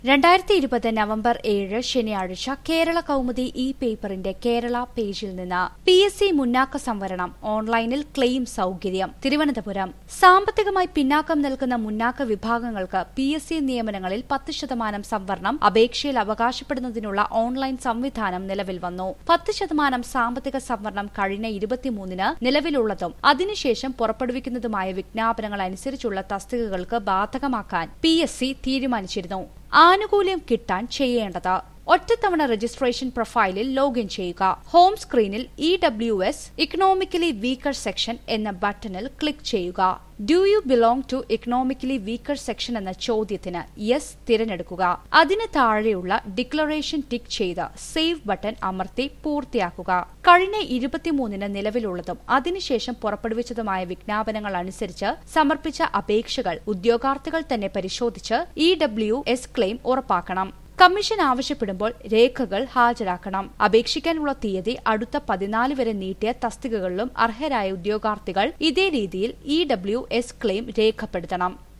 രണ്ടായിരത്തി ഇരുപത് നവംബർ ഏഴ് ശനിയാഴ്ച കേരള കൗമുദി ഇ പേപ്പറിന്റെ കേരള പേജിൽ നിന്ന് പി എസ് സി മുന്നാക്ക സംവരണം ഓൺലൈനിൽ ക്ലെയിം സൌകര്യം തിരുവനന്തപുരം സാമ്പത്തികമായി പിന്നാക്കം നിൽക്കുന്ന മുന്നാക്ക വിഭാഗങ്ങൾക്ക് പി എസ് സി നിയമനങ്ങളിൽ പത്ത് ശതമാനം സംവരണം അപേക്ഷയിൽ അവകാശപ്പെടുന്നതിനുള്ള ഓൺലൈൻ സംവിധാനം നിലവിൽ വന്നു പത്ത് ശതമാനം സാമ്പത്തിക സംവരണം കഴിഞ്ഞ ഇരുപത്തിമൂന്നിന് നിലവിലുള്ളതും അതിനുശേഷം പുറപ്പെടുവിക്കുന്നതുമായ വിജ്ഞാപനങ്ങൾ അനുസരിച്ചുള്ള തസ്തികകൾക്ക് ബാധകമാക്കാൻ പി എസ് സി തീരുമാനിച്ചിരുന്നു ആനുകൂല്യം കിട്ടാൻ ചെയ്യേണ്ടത് ഒറ്റത്തവണ രജിസ്ട്രേഷൻ പ്രൊഫൈലിൽ ലോഗിൻ ചെയ്യുക ഹോം സ്ക്രീനിൽ E W S economically weaker section എന്ന ബട്ടണിൽ ക്ലിക്ക് ചെയ്യുക do you belong to economically weaker section എന്ന ചോദ്യത്തിന് യെസ് തിരഞ്ഞെടുക്കുക അതിന് താഴെയുള്ള ഡിക്ലറേഷൻ ടിക്ക് ചെയ്ത് സേവ് ബട്ടൺ അമർത്തി പൂർത്തിയാക്കുക കഴിഞ്ഞ ഇരുപത്തിമൂന്നിന് നിലവിലുള്ളതും അതിനുശേഷം പുറപ്പെടുവിച്ചതുമായ വിജ്ഞാപനങ്ങൾ അനുസരിച്ച് സമർപ്പിച്ച അപേക്ഷകൾ ഉദ്യോഗാർത്ഥികൾ തന്നെ പരിശോധിച്ച് ഇ ഡബ്ല്യു എസ് ക്ലെയിം ഉറപ്പാക്കണം കമ്മീഷൻ ആവശ്യപ്പെടുമ്പോൾ രേഖകൾ ഹാജരാക്കണം അപേക്ഷിക്കാനുള്ള തീയതി അടുത്ത പതിനാല് വരെ നീട്ടിയ തസ്തികകളിലും അർഹരായ ഉദ്യോഗാർത്ഥികൾ ഇതേ രീതിയിൽ ഇ ഡബ്ല്യു എസ് ക്ലെയിം രേഖപ്പെടുത്തണം